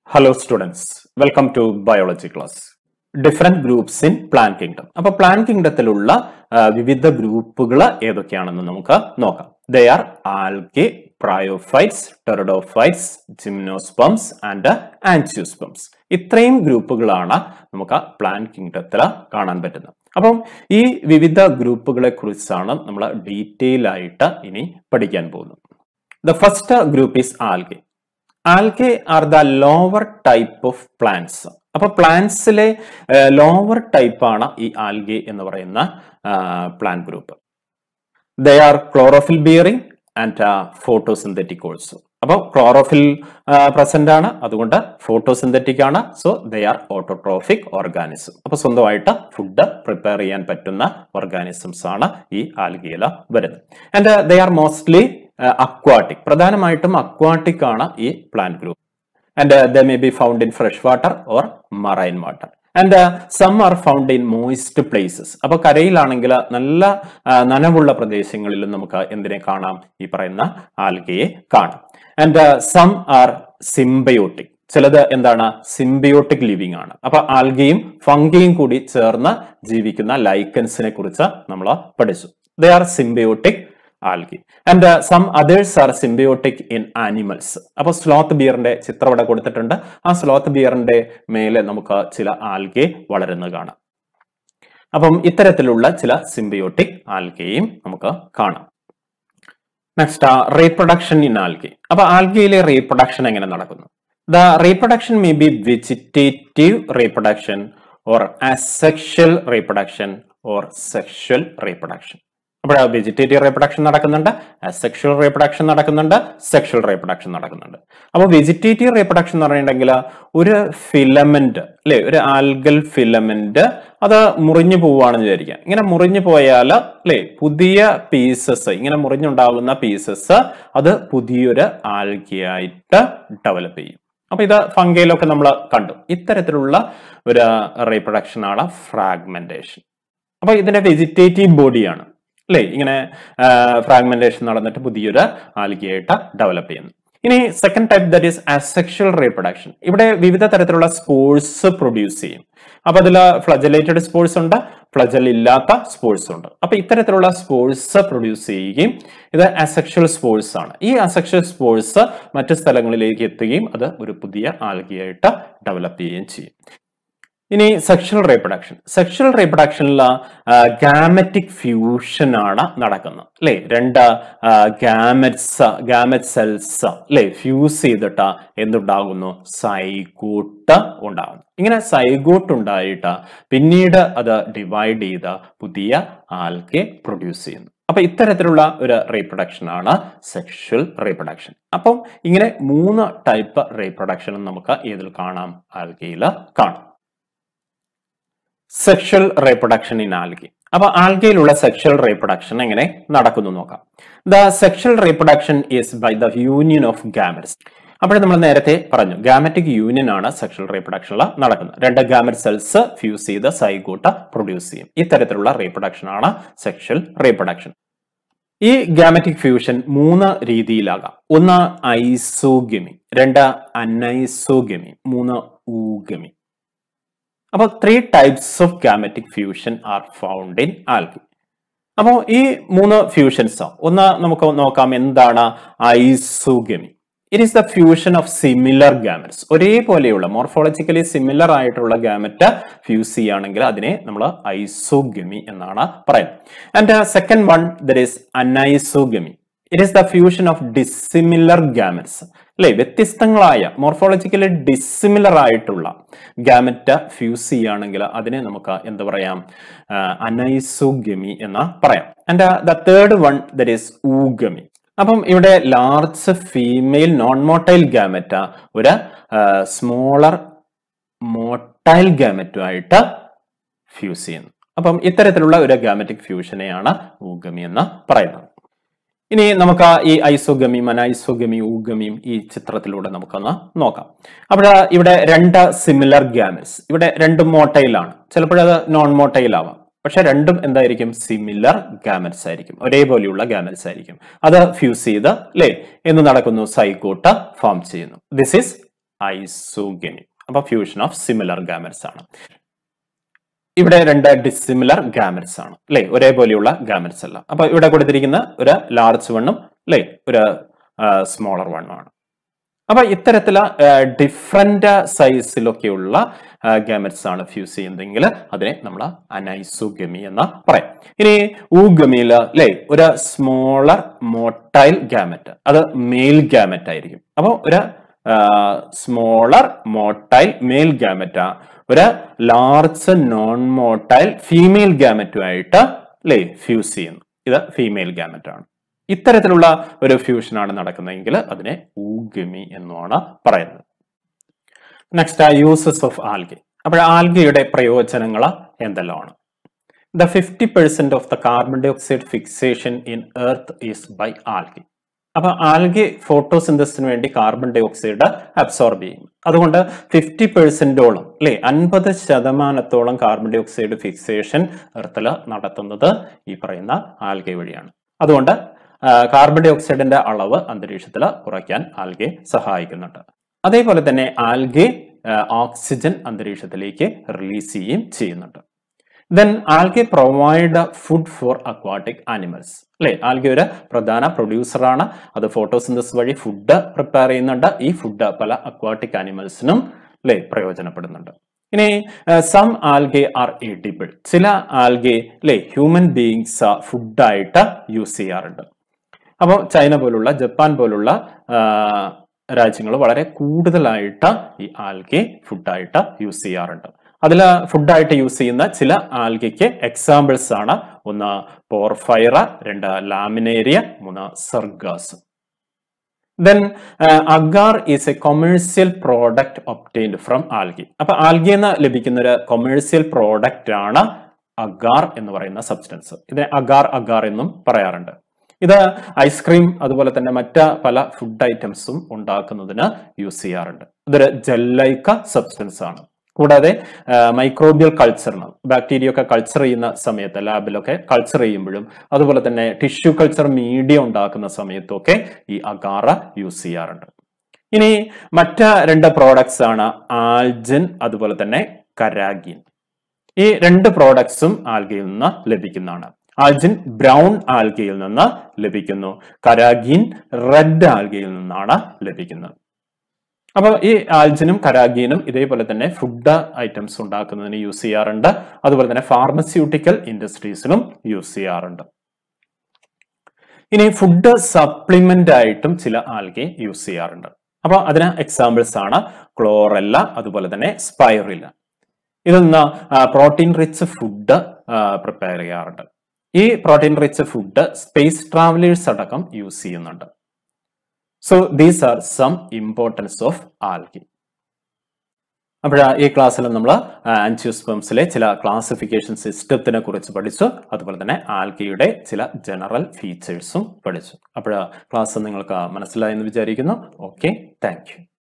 hello students welcome to biology class different groups in plant kingdom അപ്പൊ plant കിങ്ഡത്തിലുള്ള വിവിധ ഗ്രൂപ്പുകൾ ഏതൊക്കെയാണെന്ന് നമുക്ക് നോക്കാം they are algae bryophytes pteridophytes gymnosperms and angiosperms ഇത്രയും ഗ്രൂപ്പുകളാണ് നമുക്ക് പ്ലാൻ കിങ്ഡത്തിൽ കാണാൻ പറ്റുന്നത് അപ്പം ഈ വിവിധ ഗ്രൂപ്പുകളെ കുറിച്ചാണ് നമ്മൾ ഡീറ്റെയിൽ ആയിട്ട് ഇനി പഠിക്കാൻ പോകുന്നത് the first group is algae algae are the lower type of plants അപ്പൊ പ്ലാന്റ്സിലെ ലോവർ ടൈപ്പ് ആണ് ഈ ആൽഗെ എന്ന് പറയുന്ന plant group they are chlorophyll bearing and photosynthetic also അപ്പോൾ ക്ലോറോഫിൽ പ്രസന്റ് ആണ് അതുകൊണ്ട് ഫോട്ടോസിന്തറ്റിക് ആണ് so they are autotrophic organism അപ്പൊ സ്വന്തമായിട്ട് ഫുഡ് പ്രിപ്പയർ ചെയ്യാൻ പറ്റുന്ന ഓർഗാനിസംസ് ആണ് ഈ ആൽഗിയിൽ വരുന്നത് and they are mostly aquatic പ്രധാനമായിട്ടും അക്വാട്ടിക് ആണ് ഈ plant group and the may be found in fresh water or marine water and some are found in moist places അപ്പൊ കരയിലാണെങ്കിൽ നല്ല നനവുള്ള പ്രദേശങ്ങളിലും നമുക്ക് എന്തിനെ കാണാം ഈ പറയുന്ന ആൽഗയെ കാണാം ആൻഡ് സം ആർ സിംബയോട്ടിക് ചിലത് എന്താണ് സിംബയോട്ടിക് ലിവിംഗ് ആണ് അപ്പൊ ആൽഗയും ഫംഗയും കൂടി ചേർന്ന് ജീവിക്കുന്ന ലൈക്കൻസിനെ കുറിച്ച് നമ്മൾ പഠിച്ചു they are symbiotic algae and some others are symbiotic in animals അപ്പൊ സ്ലോത്ത് ബിയറിന്റെ ചിത്രം ഇവിടെ കൊടുത്തിട്ടുണ്ട് ആ സ്ലോത്ത് ബിയറിന്റെ മേലെ നമുക്ക് ചില ആൽഗെ വളരുന്നത് കാണാം അപ്പം ഇത്തരത്തിലുള്ള ചില സിംബയോട്ടിക് ആൽഗയും നമുക്ക് കാണാം നെക്സ്റ്റ് റീപ്രൊഡക്ഷൻ ഇൻ ആൽഗെ അപ്പൊ ആൽഗയിലെ റീപ്രൊഡക്ഷൻ എങ്ങനെ നടക്കുന്നു the reproduction may be vegetative reproduction or asexual reproduction or sexual reproduction അപ്പോൾ വെജിറ്റേറ്റീവ് റീപ്രൊഡക്ഷൻ നടക്കുന്നുണ്ട് സെക്ഷൽ റീപ്രൊഡക്ഷൻ നടക്കുന്നുണ്ട് സെക്ഷൽ റീപ്രൊഡക്ഷൻ നടക്കുന്നുണ്ട് അപ്പോൾ വെജിറ്റേറ്റീവ് റീപ്രൊഡക്ഷൻ എന്ന് പറഞ്ഞിട്ടുണ്ടെങ്കിൽ ഒരു ഫിലമെന്റ് അല്ലെ ഒരു ആൽഗൽ ഫിലമെന്റ് അത് മുറിഞ്ഞു പോവുകയാണെന്ന് വിചാരിക്കാം ഇങ്ങനെ മുറിഞ്ഞു പോയാൽ അല്ലെ പുതിയ പീസസ് ഇങ്ങനെ മുറിഞ്ഞുണ്ടാകുന്ന പീസസ് അത് പുതിയൊരു ആൽഗയായിട്ട് ഡെവലപ്പ് ചെയ്യും അപ്പൊ ഇത് ഫംഗയിലൊക്കെ നമ്മൾ കണ്ടു ഇത്തരത്തിലുള്ള ഒരു റീപ്രൊഡക്ഷൻ ആണ് ഫ്രാഗ്മെന്റേഷൻ അപ്പൊ ഇതിന്റെ വെജിറ്റേറ്റീവ് ബോഡിയാണ് അല്ലേ ഇങ്ങനെ ഫ്രാഗ്മെന്റേഷൻ നടന്നിട്ട് പുതിയൊരു ആൽഗയായിട്ട് ഡെവലപ്പ് ചെയ്യുന്നു ഇനി second type that is asexual reproduction ഇവിടെ വിവിധ തരത്തിലുള്ള സ്പോർട്സ് പ്രൊഡ്യൂസ് ചെയ്യും അപ്പൊ അതിൽ ഫ്ലജലേറ്റഡ് സ്പോർട്സ് ഉണ്ട് ഫ്ലജൽ ഇല്ലാത്ത സ്പോർട്സ് ഉണ്ട് അപ്പൊ ഇത്തരത്തിലുള്ള സ്പോർട്സ് പ്രൊഡ്യൂസ് ചെയ്യുകയും ഇത് അസെക്ഷൽ സ്പോർട്സ് ആണ് ഈ അസെക്ഷൽ സ്പോർട്സ് മറ്റു സ്ഥലങ്ങളിലേക്ക് എത്തുകയും അത് ഒരു പുതിയ ആൽഗയായിട്ട് ഡെവലപ്പ് ചെയ്യുകയും ചെയ്യും ഇനി സെക്ഷൽ റീപ്രൊഡക്ഷൻ സെക്ഷൽ റീപ്രൊഡക്ഷനിൽ ഗാമറ്റിക് ഫ്യൂഷൻ ആണ് നടക്കുന്നത് അല്ലെ രണ്ട് ഗാമറ്റ്സ് ഗാമറ്റ് സെൽസ് അല്ലെ ഫ്യൂസ് ചെയ്തിട്ട് എന്തുണ്ടാകുന്നു സൈഗോട്ട് ഉണ്ടാകുന്നു ഇങ്ങനെ സൈഗോട്ട് ഉണ്ടായിട്ട് പിന്നീട് അത് ഡിവൈഡ് ചെയ്ത് പുതിയ ആൽക്കെ പ്രൊഡ്യൂസ് ചെയ്യുന്നു അപ്പൊ ഇത്തരത്തിലുള്ള ഒരു റീപ്രൊഡക്ഷൻ ആണ് സെക്ഷൽ റീപ്രൊഡക്ഷൻ അപ്പം ഇങ്ങനെ മൂന്ന് ടൈപ്പ് റീപ്രൊഡക്ഷനും നമുക്ക് ഇതിൽ കാണാം ആൽഗയിൽ കാണാം സെക്ഷൽ റീപ്രൊഡക്ഷൻ ഇൻ ആൽഗി അപ്പൊ ആൽഗയിലുള്ള സെക്ഷൽ റീപ്രൊഡക്ഷൻ എങ്ങനെ നടക്കുന്നു നോക്കാം the sexual reproduction is by the union of gametes അപ്പോൾ നമ്മൾ നേരത്തെ പറഞ്ഞു ഗാമറ്റിക് യൂണിയൻ ആണ് സെക്ഷൽ റീപ്രൊഡക്ഷനിൽ നടക്കുന്നത് രണ്ട് ഗാമറ്റ് സെൽസ് ഫ്യൂസ് ചെയ്ത് സൈഗോട്ട പ്രൊഡ്യൂസ് ചെയ്യും ഇത്തരത്തിലുള്ള റീപ്രൊഡക്ഷൻ ആണ് സെക്ഷൽ റീപ്രൊഡക്ഷൻ ഈ ഗാമറ്റിക് ഫ്യൂഷൻ മൂന്ന് രീതിയിലാകാം ഒന്ന് ഐസോഗമി രണ്ട് അനൈസോഗമി മൂന്ന് ഊഗമി അപ്പോൾ three types of gametic fusion are found in algae അപ്പോൾ ഈ മൂന്ന് ഫ്യൂഷൻസ് ഒന്ന് നമുക്ക് നോക്കാം എന്താണ് isogamy it is the fusion of similar gametes ഒരേപോലെയുള്ള മോർഫോളജിക്കലി സിമിലർ ആയിട്ടുള്ള ഗാമറ്റ് ഫ്യൂസ് ചെയ്യുകയാണെങ്കിൽ അതിനെ നമ്മൾ ഐസോഗമി എന്നാണ് പറയുന്നത് and second one there is anisogamy it is the fusion of dissimilar gametes അല്ലെ വ്യത്യസ്തങ്ങളായ മോർഫോളജിക്കലി ഡിസിമിലർ ആയിട്ടുള്ള ഗാമറ്റ് ഫ്യൂസ് ചെയ്യുകയാണെങ്കിൽ അതിനെ നമുക്ക് എന്ത് പറയാം അനൈസോഗമി എന്ന് പറയാം and the third one that is oogamy അപ്പം ഇവിടെ large female non motile gamete ഒരു സ്മോളർ മോട്ടൈൽ ഗാമറ്റുമായിട്ട് ഫ്യൂസ് ചെയ്യുന്നു അപ്പം ഇത്തരത്തിലുള്ള ഒരു ഗാമറ്റിക് ഫ്യൂഷനെയാണ് ഊഗമി എന്ന് പറയുന്നത് ഇനി നമുക്ക് ഈ ഐസോഗമിയും അനൈസോഗമിയും ഊഗമിയും ഈ ചിത്രത്തിലൂടെ നമുക്കൊന്ന് നോക്കാം അവിടെ ഇവിടെ രണ്ട് സിമിലർ ഗാമറ്റ്സ് ഇവിടെ രണ്ടും മോട്ടൈലാണ് ചിലപ്പോഴത് നോൺ മോട്ടൈൽ ആവാം പക്ഷെ രണ്ടും എന്തായിരിക്കും സിമിലർ ഗാമറ്റ്സ് ആയിരിക്കും ഒരേപോലെയുള്ള ഗാമറ്റ്സ് ആയിരിക്കും അത് ഫ്യൂസ് ചെയ്ത് അല്ലേ എന്ന് നടക്കുന്നു സൈക്കോട്ട് ഫോം ചെയ്യുന്നു ദിസ് ഈസ് ഐസോഗമി അപ്പൊ ഫ്യൂഷൻ ഓഫ് സിമിലർ ഗാമറ്റ്സ് ആണ് ഇവിടെ രണ്ട് ഡിസിമിലർ ഗാമറ്റ്സ് ആണ് അല്ലെ ഒരേപോലെയുള്ള ഗാമറ്റ്സ് അല്ല അപ്പൊ ഇവിടെ കൊടുത്തിരിക്കുന്ന ഒരു ലാർജ് വണ്ണും അല്ലെ ഒരു സ്മോളർ വണ്ണും ആണ് അപ്പൊ ഇത്തരത്തില് ഡിഫറെന്റ് സൈസിലൊക്കെയുള്ള ഗാമറ്റ്സ് ആണ് ഫ്യൂസ് ചെയ്യുന്നതെങ്കിൽ അതിനെ നമ്മൾ അനൈസോഗമി എന്ന് പറയും ഇനി ഊഗമിയിൽ അല്ലെ ഒരു സ്മോളർ മോട്ടൈൽ ഗാമറ്റ് അത് മെയിൽ ഗാമറ്റ് ആയിരിക്കും അപ്പോൾ ഒരു സ്മോളർ മോട്ടൈൽ മെയിൽ ഗാമറ്റ് ഒരു ലാർജ് നോൺ മോട്ടൈൽ ഫീമെയിൽ ഗാമറ്റുമായിട്ട് അല്ലേ ഫ്യൂസ് ചെയ്യുന്നു ഇത് ഫീമെയിൽ ഗാമറ്റ് ആണ് ഇത്തരത്തിലുള്ള ഒരു ഫ്യൂഷനാണ് നടക്കുന്നതെങ്കിൽ അതിനെ ഊഗമി എന്നുമാണ് പറയുന്നത് നെക്സ്റ്റ് യൂസസ് ഓഫ് ആൽഗി അപ്പോൾ ആൽഗയുടെ പ്രയോജനങ്ങൾ എന്തെല്ലാമാണ് the fifty percent of the carbon dioxide fixation in earth is by algae അപ്പൊ ആൽഗി ഫോട്ടോസിന്തസിന് വേണ്ടി കാർബൺ ഡൈ ഓക്സൈഡ് അബ്സോർബ് ചെയ്യും അതുകൊണ്ട് ഫിഫ്റ്റി പെർസെന്റോളം അല്ലെ അൻപത് ശതമാനത്തോളം കാർബൺ ഡൈ ഓക്സൈഡ് ഫിക്സേഷൻ എർത്തിൽ നടത്തുന്നത് ഈ പറയുന്ന ആൽഗെ വഴിയാണ് അതുകൊണ്ട് കാർബൺ ഡൈ ഓക്സൈഡിന്റെ അളവ് അന്തരീക്ഷത്തിൽ കുറയ്ക്കാൻ ആൽഗെ സഹായിക്കുന്നുണ്ട് അതേപോലെ തന്നെ ആൽഗെ ഓക്സിജൻ അന്തരീക്ഷത്തിലേക്ക് റിലീസ് ചെയ്യുകയും ചെയ്യുന്നുണ്ട് then algae provide food for aquatic animals അല്ലെ ആൽഗെ ഒരു പ്രധാന പ്രൊഡ്യൂസറാണ് അത് ഫോട്ടോസിന്തസ് വഴി ഫുഡ് പ്രിപ്പയർ ചെയ്യുന്നുണ്ട് ഈ ഫുഡ് പല അക്വാട്ടിക് ആനിമൽസിനും അല്ലെ പ്രയോജനപ്പെടുന്നുണ്ട് ഇനി സം ആൽഗെ ആർ എഡിബിൾ ചില ആൽഗെ അല്ലെ ഹ്യൂമൻ ബീയിങ്സ് ഫുഡായിട്ട് യൂസ് ചെയ്യാറുണ്ട് അപ്പോൾ ചൈന പോലുള്ള ജപ്പാൻ പോലുള്ള രാജ്യങ്ങൾ വളരെ കൂടുതലായിട്ട് ഈ ആൽഗെ ഫുഡായിട്ട് യൂസ് ചെയ്യാറുണ്ട് അതിൽ ഫുഡായിട്ട് യൂസ് ചെയ്യുന്ന ചില ആൽഗയ്ക്ക് എക്സാമ്പിൾസ് ആണ് ഒന്ന് പോർഫൈറ രണ്ട് ലാമിനേരിയ മൂന്ന് sargassum then agar is a commercial product obtained from algae അപ്പൊ ആൽഗിയിൽ നിന്ന് ലഭിക്കുന്ന ഒരു കൊമേഴ്സ്യൽ പ്രോഡക്റ്റ് ആണ് അഗാർ എന്ന് പറയുന്ന സബ്സ്റ്റൻസ് ഇതിനെ അഗാർ അഗാർ എന്നും പറയാറുണ്ട് ഇത് ഐസ്ക്രീം അതുപോലെ തന്നെ മറ്റ് പല ഫുഡ് ഐറ്റംസും ഉണ്ടാക്കുന്നതിന് യൂസ് ചെയ്യാറുണ്ട് ഇതൊരു ജെല്ലൈക്ക സബ്സ്റ്റൻസ് ആണ് കൂടാതെ മൈക്രോബിയൽ കൾച്ചറിന് ബാക്ടീരിയ ഒക്കെ കൾച്ചർ ചെയ്യുന്ന സമയത്ത് ലാബിലൊക്കെ കൾച്ചർ ചെയ്യുമ്പോഴും അതുപോലെ തന്നെ ടിഷ്യൂ കൾച്ചർ മീഡിയ ഉണ്ടാക്കുന്ന സമയത്തൊക്കെ ഈ അഗാറ യൂസ് ചെയ്യാറുണ്ട് ഇനി മറ്റ് രണ്ട് പ്രോഡക്ട്സ് ആണ് ആൽജിൻ അതുപോലെ തന്നെ കരാഗിൻ ഈ രണ്ട് പ്രോഡക്ട്സും ആൽഗയിൽ നിന്ന് ലഭിക്കുന്നതാണ് ആൽജിൻ ബ്രൗൺ ആൽഗയിൽ നിന്ന് ലഭിക്കുന്നു കരാഗീൻ റെഡ് ആൽഗയിൽ നിന്നാണ് ലഭിക്കുന്നത് അപ്പോൾ ഈ ആൽജിനും കരാഗീനും ഇതേപോലെ തന്നെ ഫുഡ് ഐറ്റംസ് ഉണ്ടാക്കുന്നതിന് യൂസ് ചെയ്യാറുണ്ട് അതുപോലെ തന്നെ ഫാർമസ്യൂട്ടിക്കൽ ഇൻഡസ്ട്രീസിലും യൂസ് ചെയ്യാറുണ്ട് ഇനി ഫുഡ് സപ്ലിമെന്റ് ആയിട്ടും ചില ആൽഗെ യൂസ് ചെയ്യാറുണ്ട് അപ്പോൾ അതിന് എക്സാമ്പിൾസ് ആണ് ക്ലോറല്ല അതുപോലെ തന്നെ സ്പൈറില്ല ഇതൊന്ന് പ്രോട്ടീൻ റിച്ച് ഫുഡ് പ്രിപ്പയർ ചെയ്യാറുണ്ട് ഈ protein rich food space travellers അടക്കം യൂസ് ചെയ്യുന്നുണ്ട് so these are some importance of algae അപ്പോൾ ഈ ക്ലാസ്സിൽ നമ്മൾ ആൻജിയോസ്പംസിലെ ചില ക്ലാസിഫിക്കേഷൻ സിസ്റ്റത്തിനെ കുറിച്ച് പഠിച്ചു അതുപോലെ തന്നെ ആൽഗിയുടെ ചില ജനറൽ ഫീച്ചേഴ്സും പഠിച്ചു അപ്പോൾ ക്ലാസ് നിങ്ങൾക്ക് മനസ്സിലായെന്ന് വിചാരിക്കുന്നു ഓക്കെ താങ്ക്